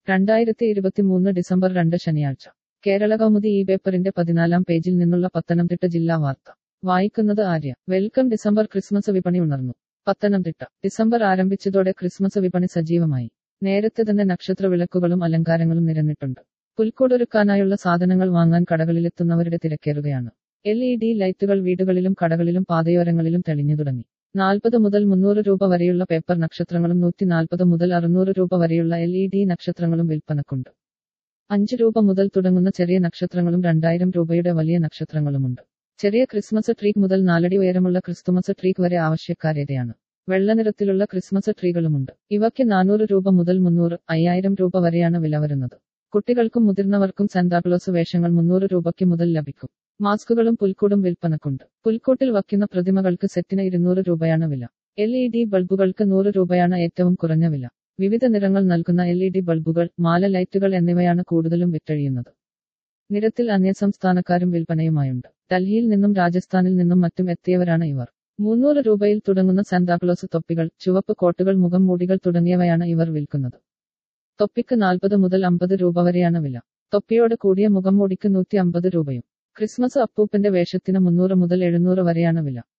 രണ്ടായിരത്തി ഇരുപത്തിമൂന്ന് ഡിസംബർ രണ്ട് ശനിയാഴ്ച കേരള കൗമുദി ഈ പേപ്പറിന്റെ പതിനാലാം പേജിൽ നിന്നുള്ള പത്തനംതിട്ട ജില്ലാ വാർത്ത വായിക്കുന്നത് ആര്യ വെൽക്കം ഡിസംബർ ക്രിസ്മസ് വിപണി ഉണർന്നു പത്തനംതിട്ട ഡിസംബർ ആരംഭിച്ചതോടെ ക്രിസ്മസ് വിപണി സജീവമായി നേരത്തെ തന്നെ നക്ഷത്ര വിളക്കുകളും അലങ്കാരങ്ങളും നിരന്നിട്ടുണ്ട് പുൽക്കൂടൊരുക്കാനായുള്ള സാധനങ്ങൾ വാങ്ങാൻ കടകളിലെത്തുന്നവരുടെ തിരക്കേറുകയാണ് എൽ ഇ ഡി ലൈറ്റുകൾ വീടുകളിലും കടകളിലും പാതയോരങ്ങളിലും തെളിഞ്ഞു തുടങ്ങി നാൽപ്പത് മുതൽ മുന്നൂറ് രൂപ വരെയുള്ള പേപ്പർ നക്ഷത്രങ്ങളും നൂറ്റി നാൽപ്പത് മുതൽ അറുന്നൂറ് രൂപ വരെയുള്ള എൽ ഇ ഡി നക്ഷത്രങ്ങളും വിൽപ്പനക്കുണ്ട് അഞ്ച് രൂപ മുതൽ തുടങ്ങുന്ന ചെറിയ നക്ഷത്രങ്ങളും രണ്ടായിരം രൂപയുടെ വലിയ നക്ഷത്രങ്ങളുമുണ്ട് ചെറിയ ക്രിസ്മസ് ട്രീക്ക് മുതൽ നാലടി ഉയരമുള്ള ക്രിസ്തുമസ് ട്രീക്ക് വരെ ആവശ്യക്കാരേറെയാണ് വെള്ള നിറത്തിലുള്ള ക്രിസ്മസ് ട്രീകളുമുണ്ട് ഇവയ്ക്ക് നാനൂറ് രൂപ മുതൽ മുന്നൂറ് അയ്യായിരം രൂപ വരെയാണ് വില വരുന്നത് കുട്ടികൾക്കും മുതിർന്നവർക്കും സാന്താക്ലോസ് വേഷങ്ങൾ മുന്നൂറ് രൂപയ്ക്ക് മുതൽ ലഭിക്കും മാസ്കുകളും പുൽക്കൂടും വിൽപ്പനക്കുണ്ട് പുൽക്കൂട്ടിൽ വയ്ക്കുന്ന പ്രതിമകൾക്ക് സെറ്റിന് ഇരുന്നൂറ് രൂപയാണ് വില എൽ ഇ ഡി ബൾബുകൾക്ക് നൂറ് രൂപയാണ് ഏറ്റവും കുറഞ്ഞ വില വിവിധ നിറങ്ങൾ നൽകുന്ന എൽ ഇ ഡി ബൾബുകൾ മാല ലൈറ്റുകൾ എന്നിവയാണ് കൂടുതലും വിറ്റഴിയുന്നത് നിരത്തിൽ അന്യസംസ്ഥാനക്കാരും വിൽപ്പനയുമായുണ്ട് ഡൽഹിയിൽ നിന്നും രാജസ്ഥാനിൽ നിന്നും മറ്റും എത്തിയവരാണ് ഇവർ മുന്നൂറ് രൂപയിൽ തുടങ്ങുന്ന സാന്താക്ലോസ് തൊപ്പികൾ ചുവപ്പ് കോട്ടുകൾ മുഖം മൂടികൾ തുടങ്ങിയവയാണ് ഇവർ വിൽക്കുന്നത് തൊപ്പിക്ക് നാൽപ്പത് മുതൽ അമ്പത് രൂപ വരെയാണ് വില തൊപ്പിയോട് കൂടിയ മുഖം മൂടിക്ക് നൂറ്റി അമ്പത് രൂപയും ക്രിസ്മസ് അപ്പൂപ്പന്റെ വേഷത്തിന് മുന്നൂറ് മുതൽ എഴുന്നൂറ് വരെയാണ് വില